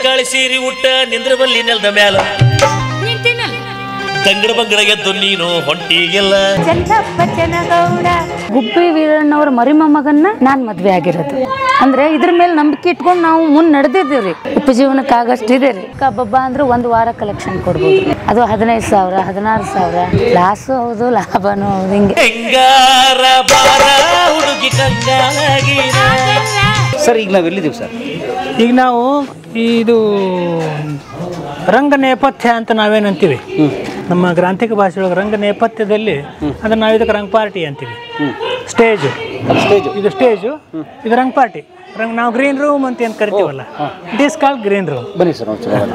ಗಾಳಿ ಸೀರಿ ಉಟ್ಟ ನಿಂದ್ರ ಬಲ್ಲಿ ನೆಲದ ಮ್ಯಾಲ ನಿಂತಿನಲ್ಲ ತಂಗಡ ಬಂಗಡ ಗೆದ್ದು ನೀನು ಹೊಂಟಿಗೆಲ್ಲ ಚನ್ನಪ್ಪ ಚನ್ನಗೌಡ ಗುಬ್ಬಿ ವೀರಣ್ಣವ್ರ ಮರಿ ಮೊಮ್ಮಗನ್ನ ನಾನ್ ಮದ್ವೆ ಆಗಿರೋದು ಅಂದ್ರೆ ಇದ್ರ ಮೇಲೆ ನಂಬಿಕೆ ಇಟ್ಕೊಂಡು ನಾವು ಮುಂದ್ ನಡೆದಿದ್ದೀವಿ ಉಪಜೀವನಕ್ಕೆ ಆಗಷ್ಟು ಇದೆ ರೀ ಕಬ್ಬಬ್ಬ ಅಂದ್ರೆ ಒಂದು ವಾರ ಕಲೆಕ್ಷನ್ ಕೊಡ್ಬೋದು ಅದು ಹದಿನೈದು ಸಾವಿರ ಹದಿನಾರು ಸಾವಿರ ಲಾಸು ಹೌದು ಲಾಭನೂ ಹೌದು ಹಿಂಗೆ ಹೆಂಗಾರ ಬಾರ ಹುಡುಗಿ ಕಂಗಾಲಾಗಿರ ಸರ್ ಈಗ ನಾವು ಎಲ್ಲಿದ್ದೀವಿ ಸರ್ ಈಗ ನಾವು ಇದು ರಂಗ ನೇಪಥ್ಯ ಅಂತ ನಾವೇನಂತೀವಿ ನಮ್ಮ ಗ್ರಾಂಥಿಕ ಭಾಷೆಯೊಳಗೆ ರಂಗ ನೇಪಥ್ಯದಲ್ಲಿ ಅದನ್ನ ನಾವು ಇದಕ್ಕೆ ರಂಗ ಪಾರ್ಟಿ ಅಂತೀವಿ ಸ್ಟೇಜು ಸ್ಟೇಜ್ ಇದು ಸ್ಟೇಜು ಇದು ರಂಗ ಪಾರ್ಟಿ ರಂಗ್ ನಾವು ಗ್ರೀನ್ ರೂಮ್ ಅಂತ ಏನು ಕರಿತೀವಲ್ಲ it is call green room ಬನ್ನಿ ಸರ್ ಒಂದು ಸಲ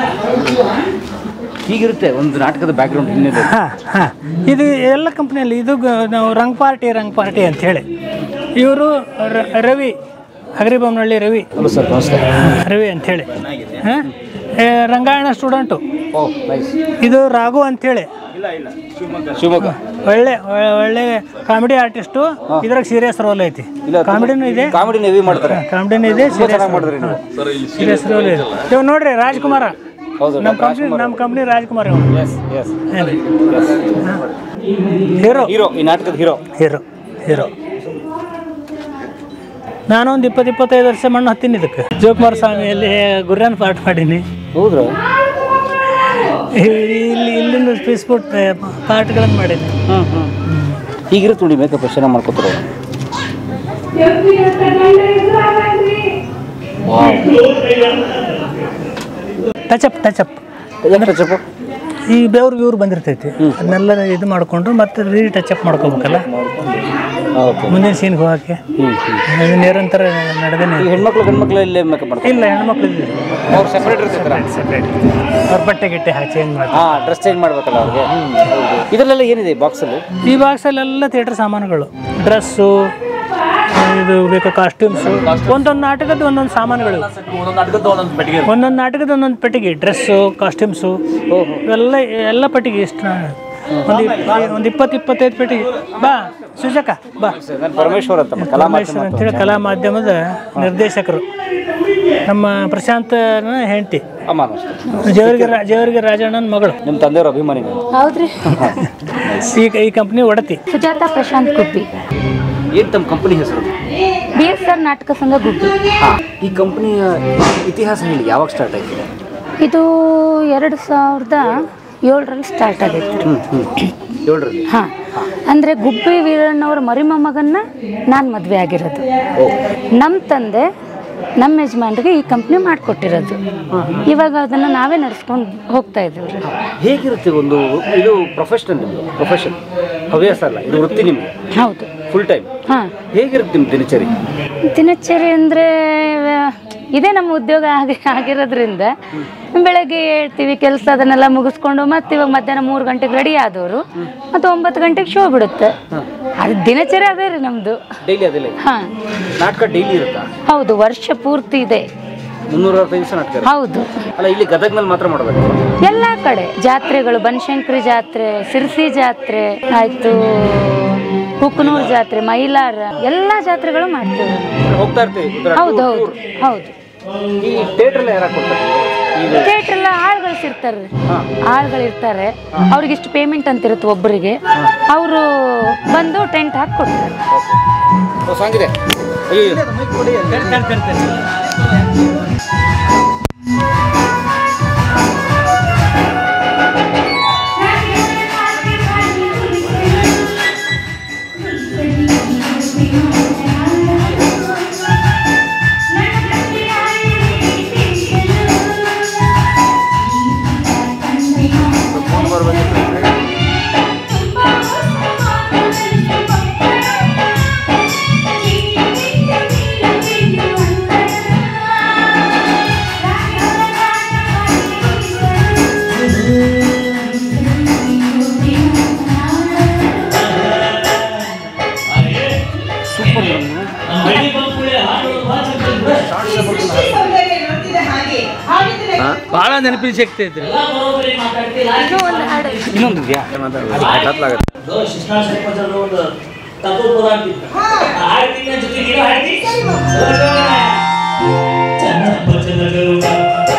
ಹೀಗಿರುತ್ತೆ ಒಂದು ನಾಟಕದ ಬ್ಯಾಕ್ಗ್ರೌಂಡ್ ಹಿನ್ನೆಲೆ ಹಾಂ ಹಾಂ ಇದು ಎಲ್ಲ ಕಂಪ್ನಿಯಲ್ಲಿ ಇದು ಗ- ನಾವು ರಂಗ್ ಪಾರ್ಟಿ ರಂಗ್ ಪಾರ್ಟಿ ಅಂತ ಹೇಳಿ ಇವರು ರವಿ ಹಗರಿಬೊಮ್ಮನಹಳ್ಳಿ ರವಿ ಹಲೋ ಸರ್ ನಮಸ್ಕಾರ ರವಿ ಅಂಥೇಳಿ ಹಾಂ ರಂಗಾಯಣ ಸ್ಟೂಡೆಂಟು ಓ ನೈಸ್ ಇದು ರಾಘು ಅಂಥೇಳಿ ಶಿವಮೊಗ್ಗ ಒಳ್ಳೆ ಒಳ್ಳೆ- ಒಳ್ಳೆ ಕಾಮಿಡಿ ಆರ್ಟಿಸ್ಟು ಇದ್ರಾಗ ಸೀರಿಯಸ್ ರೋಲ್ ಐತಿ ಇಲ್ಲ ಕಾಮಿಡಿನೂ ಇದೆ ಕಾಮಿಡಿ ಹೆವಿ ಮಾಡ್ತಾರೆ ಕಾಮಿಡಿನೂ ಇದೆ ಚೆನ್ನಾಗಿ ಮಾಡಿದ್ರಿ ನೀವು ಸೀರಿಯಸ್ ರೋಲ್ ಇದೆ ಇವ್ ನೋಡ್ರಿ ರಾಜ್ಕುಮಾರ ಹೌದು ನಮ್ಮ ಕಂಪ್ನಿ ನಮ್ಮ ಕಂಪ್ನಿ ರಾಜ್ಕುಮಾರ್ ಇವ್ನು. ಎಸ್ ಎಸ್ ಹೀರೋ ಹೀರೋ ಈ ನಾಟಕದ ಹೀರೋ ಹೀರೋ ಹೀರೋ ನಾನೊಂದು ಇಪ್ಪತ್ತು ಇಪ್ಪತ್ತೈದು ವರ್ಷ ಮಣ್ಣು ಹತ್ತೀನಿ ಇದಕ್ಕೆ ಶಿವಕುಮಾರ ಸ್ವಾಮಿಯಲ್ಲಿ ಗುರ್ರನ್ ಪಾಠ ಮಾಡೀನಿ ಹೌದ್ರಾ ಇಲ್ಲಿ ಇಲ್ಲಿಂದ ಸ್ಪೀಸ್ಪುಟ್ ಪಾಠಗಳನ್ನು ಮಾಡೀನಿ ಹ್ಞೂ ಹ್ಞೂ ಹೀಗಿರುತ್ತೆ ನೋಡಿ ಮೇಕಪ್ ಚೆನ್ನಾಗಿ ಮಾಡ್ಕೋತಾರೆ ಟಚಪ್ ಟಚಪ್ ಯಾಕೆ ಟಚಪ್ ಈ ಬೆವ್ರು ಇವ್ರು ಬಂದಿರ್ತೈತಿ ಅದನ್ನೆಲ್ಲ ಇದು ಮಾಡಿಕೊಂಡು ಮತ್ತೆ ರೀ ಟಚಪ್ ಮಾಡ್ಕೋಬೇಕಲ್ಲ ಓಕೆ ಮುಂದಿನ ಸೀನ್ಗೆ ಹೋಗಕ್ಕೆ ಹ್ಞೂ ಹ್ಞೂ ಇದು ನಿರಂತರ ನಡೆದೇನೆ ಈ ಹೆಣ್ಮಕ್ಳು ಗಂಡ್ಮಕ್ಳು ಇಲ್ಲೇ ಮೇಕಪ್ ಮಾಡ್ತಾರೆ ಇಲ್ಲ ಹೆಣ್ಮಕ್ಳು ಇದ್ದೀವಿ ಅವ್ರು ಸೆಪ್ರೇಟ್ ಇರ್ತಾರೆ ಸಪ್ರೇಟ್ ಅವ್ರ ಬಟ್ಟೆ ಗಿಟ್ಟೆ ಹಾಕಿ ಚೇಂಜ್ ಮಾಡಿ ಹಾಂ ಡ್ರೆಸ್ ಚೇಂಜ್ ಮಾಡ್ಬೇಕಲ್ಲ ಅವ್ರಿಗೆ ಇದರಲ್ಲೆಲ್ಲ ಏನಿದೆ ಬಾಕ್ಸಲ್ಲಿ ಈ ಬಾಕ್ಸಲ್ಲೆಲ್ಲ ಥಿಯೇಟರ್ ಸಾಮಾನುಗಳು ಡ್ರೆಸ್ಸು ಇದು ಬೇಕು ಕಾಸ್ಟ್ಯೂಮ್ಸು ಒಂದೊಂದು ನಾಟಕದ ಒಂದೊಂದು ಸಾಮಾನುಗಳು ಒಂದೊಂದು ನಾಟಕದ ಒಂದೊಂದು ಪೆಟ್ಟಿಗೆ ಡ್ರೆಸ್ಸು ಕಾಸ್ಟ್ಯೂಮ್ಸು ಇವೆಲ್ಲ ಎಲ್ಲ ಪೆಟ್ಟಿಗೆ ಎಷ್ಟು ಒಂದು ಒಂದು ಇಪ್ಪತ್ತು ಇಪ್ಪತ್ತೈದು ಪೆಟ್ಟಿಗೆ ಬಾ ಸುಜಕ ಬಾ ನಾನು ಪರಮೇಶ್ವರ್ ಅಂತ ಕಲಾ ಪರಮೇಶ್ವರ್ ಅಂತೇಳಿ ಕಲಾ ಮಾಧ್ಯಮದ ನಿರ್ದೇಶಕರು ನಮ್ಮ ಪ್ರಶಾಂತನ ಹೆಂಡತಿ ಅಮ್ಮ ನಮಸ್ತೆ ಜೇವರ್ಗಿ ರಾ ಜೇವರ್ಗಿ ರಾಜಣ್ಣನ ಮಗಳು ನಿಮ್ಮ ತಂದೆಯವ್ರ ಅಭಿಮಾನಿ ನಾನು ಹೌದ್ರಿ ಈ ಈ ಕಂಪ್ನಿ ಒಡತಿ ಸುಜಾತ ಪ್ರಶಾಂತ್ ಗುಬ್ಬಿ ಏನು ತಮ್ಮ ಕಂಪನಿ ಹೆಸರು ಬಿ ಎಸ್ ಆರ್ ನಾಟಕ ಸಂಘ ಗುಬ್ಬಿ ಹಾಂ ಈ ಕಂಪನಿಯ ಇತಿಹಾಸ ಹೇಳಿ ಯಾವಾಗ ಸ್ಟಾರ್ಟ್ ಆಯ್ತು ಇದು ಎರಡು ಸಾವಿರದ ಏಳರಲ್ಲಿ ಸ್ಟಾರ್ಟ್ ಆಗೈತೆ ಹ್ಞೂ ಹ್ಞೂ ಏಳರಲ್ಲಿ ಹಾ ಅಂದ್ರೆ ಗುಬ್ಬಿ ವೀರಣ್ಣವ್ರ ಮರಿ ಮೊಮ್ಮಗನ್ನ ನಾನು ಮದ್ವೆ ಆಗಿರೋದು ನಮ್ಮ ತಂದೆ ನಮ್ಮ ಯಜಮಾನ್ರಿಗೆ ಈ ಕಂಪ್ನಿ ಮಾಡಿಕೊಟ್ಟಿರೋದು ಇವಾಗ ಅದನ್ನ ನಾವೇ ನಡೆಸ್ಕೊಂಡು ಹೋಗ್ತಾ ಇದ್ದೀವಿ ಹೇಗಿರುತ್ತೆ ಒಂದು ಇದು ಪ್ರೊಫೆಷನಲ್ ನಿಮ್ಮದು ಪ್ರೊಫೆಷನ್ ಹವ್ಯಾಸ ಅಲ್ಲ ಇದು ವೃತ್ತಿ ನಿಮಗೆ ಹೌದು ಫುಲ್ ಟೈಮ್ ಹಾ ಹೇಗಿರುತ್ತೆ ನಿಮ್ಮ ದಿನಚರಿ ದಿನಚರಿ ಅಂದ್ರೆ ವ- ಇದೇ ನಮ್ಮ ಉದ್ಯೋಗ ಆಗಿ ಆಗಿರೋದ್ರಿಂದ ಬೆಳಗ್ಗೆ ಹೇಳ್ತೀವಿ ಕೆಲಸ ಅದನ್ನೆಲ್ಲ ಮುಗಿಸ್ಕೊಂಡು ಮತ್ತೆ ಇವಾಗ ಮಧ್ಯಾಹ್ನ ಮೂರು ಗಂಟೆಗೆ ರೆಡಿ ಆದವರು ಮತ್ತೆ ಒಂಬತ್ತು ಗಂಟೆಗೆ ಶೋ ಬಿಡುತ್ತೆ ಅದು ದಿನಚರಿ ಅದೇ ರೀ ನಮ್ಮದು ಡೈಲಿ ಅದಿಲ್ಲ ಹಾ ನಾಟಕ ಡೈಲಿ ಇರುತ್ತಾ ಹೌದು ವರ್ಷ ಪೂರ್ತಿ ಇದೆ ಮುನ್ನೂರ ಅರವತ್ತೈದು ದಿವಸ ನಾಟಕ ಇರುತ್ತೆ. ಹೌದು ಅಲ್ಲ ಇಲ್ಲಿ ಗದಗ್ನಲ್ಲಿ ಮಾತ್ರ ಮಾಡಬೇಕು ಎಲ್ಲ ಕಡೆ ಜಾತ್ರೆಗಳು ಬನಶಂಕರಿ ಜಾತ್ರೆ ಸಿರ್ಸಿ ಜಾತ್ರೆ ಆಯ್ತು ಕುಕ್ನೂರ್ ಜಾತ್ರೆ ಮೈಲಾರ ಎಲ್ಲ ಜಾತ್ರೆಗಳು ಮಾಡ್ತೀವಿ ಹೋಗ್ತಾ ಇರ್ತೀವಿ ಉತ್ತರ ಹೌದು ಹೌದು ಹೌದು ಈ ಥಿಯೇಟರ್ ಎಲ್ಲ ಯಾರು ಕೊಡ್ತಾರೆ ಈಗ ಥಿಯೇಟರ್ ಎಲ್ಲ ಆಳ್ಗಳು ಇರ್ತಾರೆ ಆಳ್ಗಳು ಇರ್ತಾರೆ ಅವ್ರಿಗೆ ಇಷ್ಟು ಪೇಮೆಂಟ್ ಅಂತ ಇರುತ್ತೆ ಒಬ್ಬರಿಗೆ ಅವರು ಬಂದು ಟೆಂಟ್ ಹಾಕಿ ಕೊಡ್ತಾರೆ ಸಾಂಗ್ ಇದೆ ಅಯ್ಯೋ ಭಾಳ ನೆನಪಿನ ಶಕ್ತಿ ಐತ್ರಿ ಇನ್ನೊಂದು ಇದೆಯಾ ಶಿಕ್ಷಣ ಸಂಪರ್ಕದ ಒಂದು ತತ್ವ ಪದ ಅಂತಿತ್ತು. ಹಾಡ್ತೀನಿ ಜೊತೆ ನೀನು ಹಾಡ್ತಿ? ಚನ್ನಪ್ಪ ಚನ್ನಗೌಡ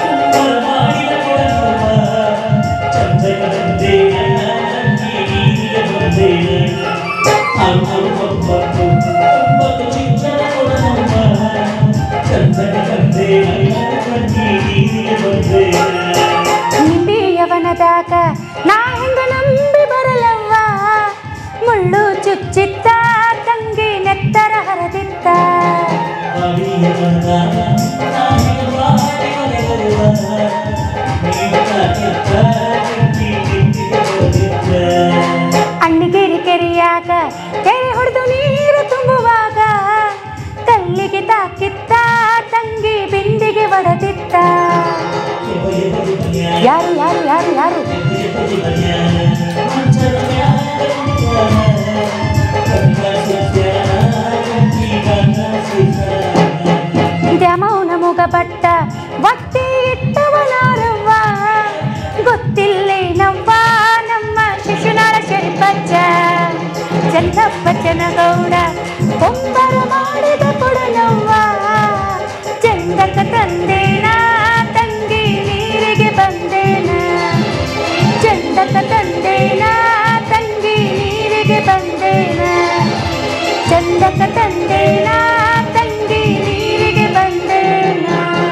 ಚನ್ನಪ್ಪ ಚನಗೌಡ ಒಬ್ಬರ ಮಾಡಿದ ಕೊಡನವ್ವ ಚಂದಕ ತಂದೇನ ತಂಗಿ ನೀರಿಗೆ ಬಂದೇನ ಚಂದಕ ತಂದೇನ ತಂಗಿ ನೀರಿಗೆ ಬಂದೇನ ಚಂದಕ ತಂದೇನ ತಂಗಿ ನೀರಿಗೆ ಬಂದೇನ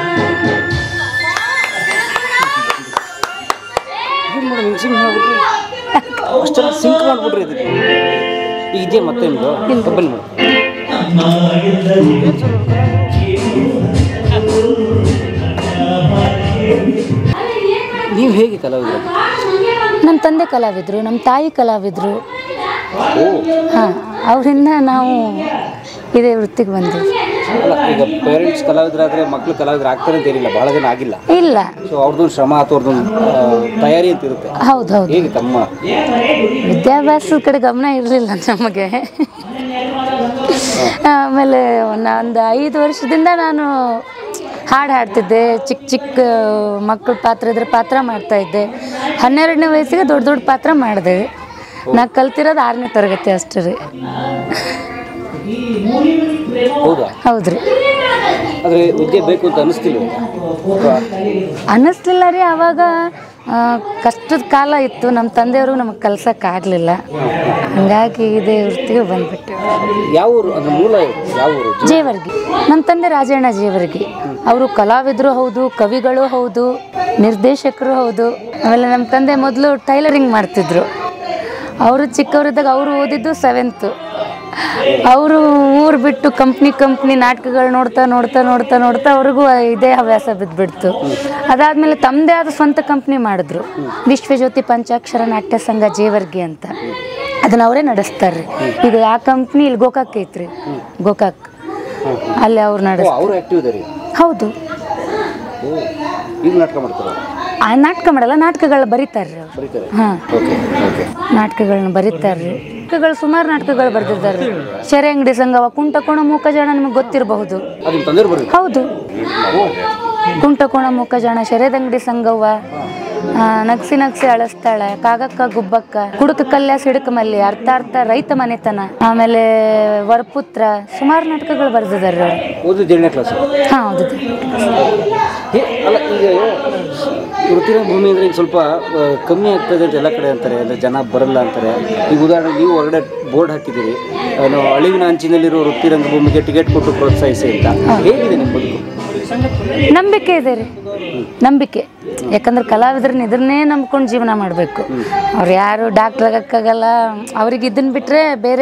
ಏನು ಮಾಡಿ ಮಿಕ್ಸಿಂಗ್ ಮಾಡ್ಬಿಟ್ರಿ ಅಷ್ಟೆಲ್ಲ ಸಿಂಕ್ ಮಾಡ್ಬಿಟ್ರಿ ಇದಕ್ಕೆ ಈಗ ಇದೆಯಾ ಮತ್ತೆ ನಿಮ್ಮದು ಕಬ್ಬಲ್ ಮಾಡಿ ನೀವು ಹೇಗೆ ಕಲಾವಿದರು ನಮ್ಮ ತಂದೆ ಕಲಾವಿದರು ನಮ್ಮ ತಾಯಿ ಕಲಾವಿದರು ಓ ಹಾಂ ಅವರಿಂದ ನಾವು ಇದೇ ವೃತ್ತಿಗೆ ಬಂದ್ವಿ ಅಲ್ಲ ಈಗ ಪೇರೆಂಟ್ಸ್ ಕಲಾವಿದರಾದರೆ ಮಕ್ಕಳು ಕಲಾವಿದರು ಆಗ್ತಾರೆ ಅಂತ ಏನಿಲ್ಲ ಬಹಳ ಜನ ಆಗಿಲ್ಲ ಇಲ್ಲ ಸೊ ಅವ್ರದ್ದೊಂದು ಶ್ರಮ ಅಥವಾ ಅವ್ರದ್ದೊಂದು ಆ, ತಯಾರಿ ಅಂತ ಇರುತ್ತೆ ಹೌದು ಹೌದು ಹೇಗೆ ತಮ್ಮ ವಿದ್ಯಾಭ್ಯಾಸದ ಕಡೆ ಗಮನ ಇರಲಿಲ್ಲ ನಮಗೆ ಆಮೇಲೆ ಒಂದು ಐದು ವರ್ಷದಿಂದ ನಾನು ಹಾಡು ಹಾಡ್ತಿದ್ದೆ ಚಿಕ್ಕ ಚಿಕ್ಕ ಮಕ್ಕಳ ಪಾತ್ರ ಇದ್ರೆ ಪಾತ್ರ ಮಾಡ್ತಾ ಇದ್ದೆ ಹನ್ನೆರಡನೇ ವಯಸ್ಸಿಗೆ ದೊಡ್ಡ ದೊಡ್ಡ ಪಾತ್ರ ಮಾಡಿದೆ ನಾ ಕಲ್ತಿರೋದು ಆರನೇ ತರಗತಿ ಅಷ್ಟೇ ರೀ ಹೌದಾ ಹೌದ್ರಿ ಆದರೆ ವಿದ್ಯೆ ಬೇಕು ಅಂತ ಅನಿಸ್ತಿಲ್ವ ಅನ್ನಿಸ್ಲಿಲ್ಲ ರೀ ಅವಾಗ ಆ, ಕಷ್ಟದ ಕಾಲ ಇತ್ತು ನಮ್ಮ ತಂದೆಯವರು ನಮಗೆ ಕಲ್ಸೋಕ್ಕಾಗಲಿಲ್ಲ ಹಂಗಾಗಿ ಇದೇ ವೃತ್ತಿಗೆ ಬಂದ್ಬಿಟ್ಟೆ ಯಾವ ಊರು ಅದ್ರ ಮೂಲ ಯಾವ ಊರು ಜೇವರ್ಗಿ ನಮ್ಮ ತಂದೆ ರಾಜಣ್ಣ ಜೇವರ್ಗಿ ಅವರು ಕಲಾವಿದರು ಹೌದು ಕವಿಗಳು ಹೌದು ನಿರ್ದೇಶಕರು ಹೌದು ಆಮೇಲೆ ನಮ್ಮ ತಂದೆ ಮೊದಲು ಟೈಲರಿಂಗ್ ಮಾಡ್ತಿದ್ರು ಅವರು ಚಿಕ್ಕವರಿದ್ದಾಗ ಅವರು ಓದಿದ್ದು ಸೆವೆಂತು ಅವರು ಊರು ಬಿಟ್ಟು ಕಂಪ್ನಿ ಕಂಪ್ನಿ ನಾಟಕಗಳು ನೋಡ್ತಾ ನೋಡ್ತಾ ನೋಡ್ತಾ ನೋಡ್ತಾ ಅವ್ರಿಗೂ ಇದೇ ಹವ್ಯಾಸ ಬಿದ್ದುಬಿಡ್ತು ಅದಾದಮೇಲೆ ತಮ್ಮದೇ ಆದ ಸ್ವಂತ ಕಂಪ್ನಿ ಮಾಡಿದ್ರು ವಿಶ್ವಜ್ಯೋತಿ ಪಂಚಾಕ್ಷರ ನಾಟ್ಯ ಸಂಘ ಜೇವರ್ಗಿ ಅಂತ ಅದನ್ನ ಅವರೇ ನಡೆಸ್ತಾರೆ ಈಗ ಆ ಕಂಪ್ನಿ ಇಲ್ಲಿ ಗೋಕಾಕ್ ಐತ್ರಿ ಗೋಕಾಕ್ ಅಲ್ಲಿ ಅವ್ರು ಓ ನಡೆಸ್ ಅವರು ಆ್ಯಕ್ಟಿವ್ ಇದ್ದಾರೆ ಹೌದು ಓ ಈಗ ನಾಟಕ ಮಾಡ್ತಾರೆ ಆ ನಾಟಕ ಮಾಡಲ್ಲ ನಾಟಕಗಳು ಬರೀತಾರೆ ಅವ್ರು ಬರೀತಾರೆ ಹಾಂ ಓಕೆ ಓಕೆ ನಾಟಕಗಳನ್ನ ಬರೀತಾರೆ ನಾಟಕಗಳು ಸುಮಾರು ನಾಟಕಗಳು ಬರೆದಿದ್ದಾರೆ ಶೆರೆ ಅಂಗಡಿ ಸಂಘವ ಕುಂಟಕೋಣ ಮೂಕಜಾಣ ನಿಮಗೆ ಗೊತ್ತಿರಬಹುದು ಅದು ನಿಮ್ಮ ತಂದೆಯವ್ರು ಬರೀ ಹೌದು ಕುಂಟಕೋಣ ಮೂಕಜಾಣ ಶೆರೆದಂಗಡಿ ಸಂಘವ್ವ ಆ, ನಗ್ಸಿ ನಗ್ಸಿ ಅಳಸ್ತಾಳೆ ಕಾಗಕ್ಕ ಗುಬ್ಬಕ್ಕ ಕುಡುಕ ಕಲ್ಯ ಸಿಡುಕ ಮಲ್ಲಿ ಅರ್ಥ ಅರ್ಥ ರೈತ ಮನೆತನ ಆಮೇಲೆ ವರಪುತ್ರ ಸುಮಾರು ನಾಟಕಗಳು ಬರೆದಿದ್ದಾರೆ ಅವ್ರು ಓದಿದ್ದು ಏಳನೇ ಕ್ಲಾಸ್ ಹಾಂ ಹೌದು ಹೇ ಅಲ್ಲ ಈಗ ವೃತ್ತಿನ ಭೂಮಿ ಅಂದರೆ ಈಗ ಸ್ವಲ್ಪ ಆ, ಕಮ್ಮಿ ಆಗ್ತದೆ ಅಂತ ಎಲ್ಲ ಕಡೆ ಅಂತಾರೆ ಅಂದರೆ ಜನ ಬರಲ್ಲ ಅಂತಾರೆ ಈಗ ಉದಾಹರಣೆಗೆ ನೀವು ಹೊರಗಡೆ ಬೋರ್ಡ್ ಹಾಕಿದ್ದೀರಿ ಏನು ಅಳಿವಿನ ಅಂಚಿನಲ್ಲಿರೋ ವೃತ್ತಿ ರಂಗಭೂಮಿಗೆ ಟಿಕೆಟ್ ಕೊಟ್ಟು ಪ್ರೋತ್ಸಾಹಿಸಿ ಅಂತ ಹೇಗಿದೆ ನಿಮ್ಮ ಬದುಕು ನಂಬಿಕೆ ಇದೆ ರೀ ನಂಬಿಕೆ ಯಾಕಂದ್ರೆ ಕಲಾವಿದ್ರನ್ನ ಇದನ್ನೇ ನಂಬ್ಕೊಂಡು ಜೀವನ ಮಾಡಬೇಕು ಅವ್ರು ಯಾರು ಡಾಕ್ಟ್ರ್ ಆಗಕ್ಕಾಗಲ್ಲ ಅವ್ರಿಗೆ ಇದನ್ನ ಬಿಟ್ಟರೆ ಬೇರೆ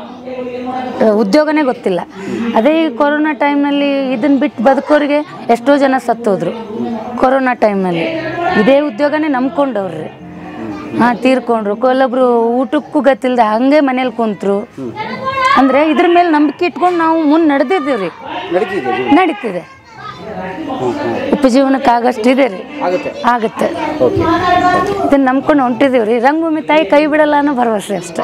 ಆ, ಉದ್ಯೋಗನೇ ಗೊತ್ತಿಲ್ಲ ಅದೇ ಈ ಕೊರೋನಾ ಟೈಮ್ನಲ್ಲಿ ಇದನ್ನ ಬಿಟ್ಟು ಬದುಕೋರಿಗೆ ಎಷ್ಟೋ ಜನ ಸತ್ತೋದ್ರು ಕೊರೋನಾ ಟೈಮ್ನಲ್ಲಿ ಇದೇ ಉದ್ಯೋಗನೇ ನಂಬ್ಕೊಂಡವ್ರಿ ಹಾಂ ತೀರ್ಕೊಂಡ್ರು ಕೆಲವೊಬ್ರು ಊಟಕ್ಕೂ ಗತಿಲ್ದೆ ಹಾಗೆ ಮನೇಲಿ ಕುಂತ್ರು ಅಂದರೆ ಇದ್ರ ಮೇಲೆ ನಂಬಿಕೆ ಇಟ್ಕೊಂಡು ನಾವು ಮುಂದೆ ನಡೆದಿದ್ದೀವಿ ರೀ ನಡೀತಿದೆ ಜೀವನ ನಡೀತಿದೆ ಉಪಜೀವನಕ್ಕಾಗಷ್ಟು ಇದೆ ರೀ ಆಗುತ್ತೆ ಆಗುತ್ತೆ ಓಕೆ ಇದನ್ನ ನಂಬ್ಕೊಂಡು ಹೊಂಟಿದೀವಿ ರೀ ರಂಗಭೂಮಿ ತಾಯಿ ಕೈ ಬಿಡಲ್ಲ ಅನ್ನೋ ಭರವಸೆ ಅಷ್ಟೇ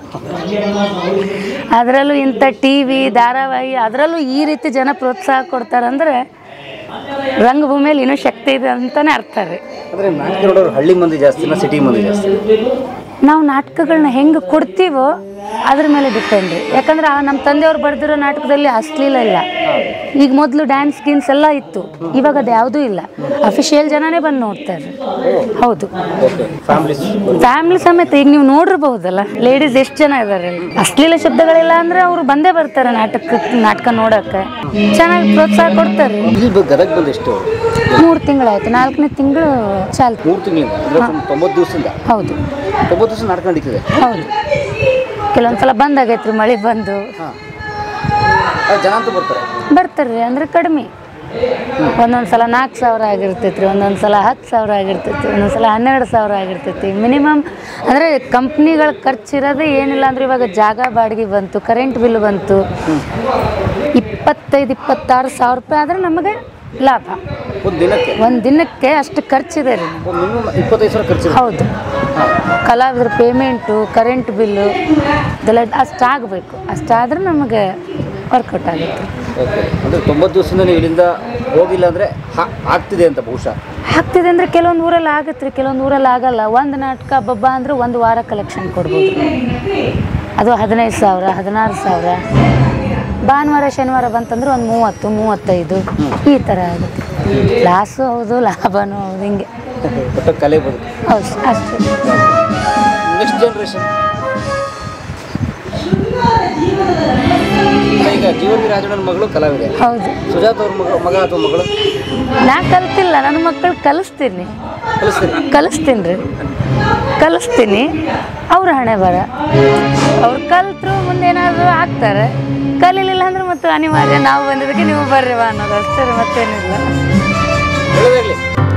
ಅದರಲ್ಲೂ ಇಂಥ ಟಿ ವಿ ಧಾರಾವಾಹಿ ಅದರಲ್ಲೂ ಈ ರೀತಿ ಜನ ಪ್ರೋತ್ಸಾಹ ಕೊಡ್ತಾರಂದ್ರೆ ರಂಗಭೂಮಿಯಲ್ಲಿ ಇನ್ನೂ ಶಕ್ತಿ ಇದೆ ಅಂತಲೇ ಅರ್ಥ ರೀ ಅಂದರೆ ನಾಟಕ ನೋಡೋರು ಹಳ್ಳಿ ಮಂದಿ ಜಾಸ್ತಿನ ಸಿಟಿ ಮಂದಿ ಜಾಸ್ತಿ ನಾವು ನಾಟಕಗಳನ್ನ ಹೆಂಗೆ ಕೊಡ್ತೀವೋ ಅದ್ರ ಮೇಲೆ ಡಿಪೆಂಡ್ ರೀ ಯಾಕಂದ್ರೆ ಆ ನಮ್ಮ ತಂದೆಯವ್ರು ಬರೆದಿರೋ ನಾಟಕದಲ್ಲಿ ಅಶ್ಲೀಲ ಇಲ್ಲ ಈಗ ಮೊದಲು ಡ್ಯಾನ್ಸ್ ಗೀನ್ಸ್ ಎಲ್ಲ ಇತ್ತು ಇವಾಗ ಅದು ಯಾವುದೂ ಇಲ್ಲ ಅಫಿಷಿಯಲ್ ಜನನೇ ಬಂದು ನೋಡ್ತಾರೆ ಹೌದು ಓಕೆ ಫ್ಯಾಮಿಲೀಸ್ ಫ್ಯಾಮಿಲಿ ಸಮೇತ ಈಗ ನೀವು ನೋಡಿರ್ಬಹುದಲ್ಲ ಲೇಡೀಸ್ ಎಷ್ಟು ಜನ ಇದ್ದಾರೆ ಅಶ್ಲೀಲ ಶಬ್ದಗಳಿಲ್ಲ ಅಂದ್ರೆ ಅವರು ಬಂದೇ ಬರ್ತಾರೆ ನಾಟಕ ನಾಟಕ ನೋಡಕ್ಕೆ ಚೆನ್ನಾಗಿ ಪ್ರೋತ್ಸಾಹ ಕೊಡ್ತಾರೆ ಇಲ್ಲಿ ಬ- ಗದಗ ಬಂದು ಎಷ್ಟು ಮೂರು ತಿಂಗಳಾಯ್ತು ನಾಲ್ಕನೇ ತಿಂಗಳು ಚಾಲ್ತಿ ಮೂರು ತಿಂಗಳಿಂದ ಅಂದರೆ ತೊಂಬತ್ತು ದಿವಸದಿಂದ ಹೌದು ತೊಂಬತ್ತು ದಿವಸ ನಾಟಕ ನಡೀತಿದೆ ಹೌದು ಕೆಲವೊಂದ್ಸಲ ಬಂದಾಗೈತ್ರಿ ಮಳೆ ಬಂದು ಹಾಂ ಜನ ಅಂತೂ ಬರ್ತಾರೆ ಬರ್ತಾರ್ರಿ ಅಂದ್ರೆ ಕಡಿಮೆ ಒಂದೊಂದು ಸಲ ನಾಲ್ಕು ಸಾವಿರ ಆಗಿರ್ತೈತಿ ರೀ ಒಂದೊಂದು ಸಲ ಹತ್ತು ಸಾವಿರ ಆಗಿರ್ತೈತಿ ಒಂದೊಂದು ಸಲ ಹನ್ನೆರಡು ಸಾವಿರ ಆಗಿರ್ತೈತಿ ಮಿನಿಮಮ್ ಅಂದರೆ ಕಂಪ್ನಿಗಳ ಖರ್ಚಿರೋದೇ ಏನಿಲ್ಲ ಅಂದ್ರೆ ಇವಾಗ ಜಾಗ ಬಾಡಿಗೆ ಬಂತು ಕರೆಂಟ್ ಬಿಲ್ ಬಂತು ಇಪ್ಪತ್ತೈದು ಇಪ್ಪತ್ತಾರು ಸಾವಿರ ರೂಪಾಯಿ ಆದರೆ ನಮಗೆ ಲಾಭ ಒಂದು ದಿನಕ್ಕೆ ಒಂದು ದಿನಕ್ಕೆ ಅಷ್ಟು ಖರ್ಚಿದೆ ರೀ ಒಂದು ಮಿನಿಮಮ್ ಇಪ್ಪತ್ತೈದು ಸಾವಿರ ಖರ್ಚು ಹೌದು ಕಲಾವಿದ್ರ ಪೇಮೆಂಟು ಕರೆಂಟ್ ಬಿಲ್ಲು ಇದೆಲ್ಲ ಅಷ್ಟಾಗಬೇಕು ಅಷ್ಟಾದ್ರೆ ನಮಗೆ ವರ್ಕೌಟ್ ಆಗುತ್ತೆ ಓಕೆ ಅಂದರೆ ತೊಂಬತ್ತು ದಿವಸದಿಂದ ನೀವು ಇಲ್ಲಿಂದ ಹೋಗಿಲ್ಲ ಅಂದರೆ ಆಗ್ತಿದೆ ಅಂತ ಬಹುಶಃ ಆಗ್ತಿದೆ ಅಂದರೆ ಕೆಲವೊಂದು ಊರಲ್ಲಿ ಆಗುತ್ತೆ ರೀ ಕೆಲವೊಂದು ಊರಲ್ಲಿ ಆಗಲ್ಲ ಒಂದು ನಾಟಕ ಹಬ್ಬ ಅಂದ್ರೆ ಒಂದು ವಾರ ಕಲೆಕ್ಷನ್ ಕೊಡ್ಬೋದು ಅದು ಹದಿನೈದು ಸಾವಿರ ಹದಿನಾರು ಸಾವಿರ ಭಾನುವಾರ ಶನಿವಾರ ಬಂತಂದ್ರೆ ಒಂದು ಮೂವತ್ತು ಮೂವತ್ತೈದು ಈ ಥರ ಆಗುತ್ತೆ ಲಾಸು ಹೌದು ಲಾಭನೂ ಹೌದು ಹಿಂಗೆ ಒಟ್ಟು ಕಲೆ ಬದುಕು ಹೌದು ಅಷ್ಟೇ ನೆಕ್ಸ್ಟ್ ಜನ್ರೇಷನ್ ಈಗ ಜೀವನಿ ರಾಜಣ್ಣನ ಮಗಳು ಕಲಾವಿದೆ ಹೌದು ಸುಜಾತ್ ಅವ್ರ ಮಗ ಮಗ ಅಥವಾ ಮಗಳು ನಾ ಕಲ್ತಿಲ್ಲ ನನ್ನ ಮಕ್ಕಳು ಕಲಿಸ್ತೀನಿ ಕಲಿಸ್ತೀರಿ ಕಲಿಸ್ತೀನಿ ರೀ ಕಲಿಸ್ತೀನಿ ಅವ್ರ ಹಣೆ ಬರ ಅವ್ರು ಕಲ್ತರು ಮುಂದೇನಾದರೂ ಆಗ್ತಾರೆ ಕಲೀಲಿಲ್ಲ ಅಂದ್ರೆ ಮತ್ತೆ ಅನಿವಾರ್ಯ ನಾವು ಬಂದಿದ್ದಕ್ಕೆ ನೀವು ಬರ್ರಿವ ಅನ್ನೋದು ಅಷ್ಟೇ ರೀ ಮತ್ತೇನಿಲ್ಲ ಒಳ್ಳೆದಾಗ್ಲಿ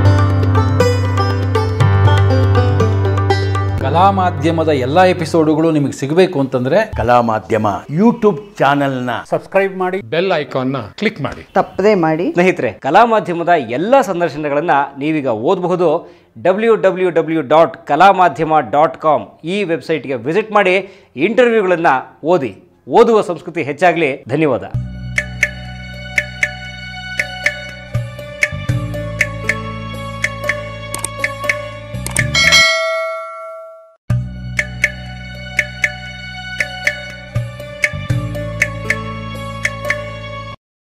ಕಲಾ ಮಾಧ್ಯಮದ ಎಲ್ಲ ಎಪಿಸೋಡುಗಳು ನಿಮಗೆ ಸಿಗಬೇಕು ಅಂತಂದ್ರೆ ಕಲಾ ಮಾಧ್ಯಮ ಯೂಟ್ಯೂಬ್ ಚಾನೆಲ್ನ ಬೆಲ್ ಐಕಾನ್ನ ಕ್ಲಿಕ್ ಮಾಡಿ ತಪ್ಪದೇ ಮಾಡಿ ಸ್ನೇಹಿತರೆ ಕಲಾ ಮಾಧ್ಯಮದ ಎಲ್ಲ ಸಂದರ್ಶನಗಳನ್ನು ನೀವೀಗ ಓದಬಹುದು ಡಬ್ಲ್ಯೂ ಡಬ್ಲ್ಯೂ ಡಬ್ಲ್ಯೂ ಡಾಟ್ ಕಲಾ ಮಾಧ್ಯಮ ಡಾಟ್ ಕಾಮ್ ಈ ವೆಬ್ಸೈಟ್ಗೆ ವಿಸಿಟ್ ಮಾಡಿ ಇಂಟರ್ವ್ಯೂಗಳನ್ನು ಓದಿ ಓದುವ ಸಂಸ್ಕೃತಿ ಹೆಚ್ಚಾಗಲಿ ಧನ್ಯವಾದ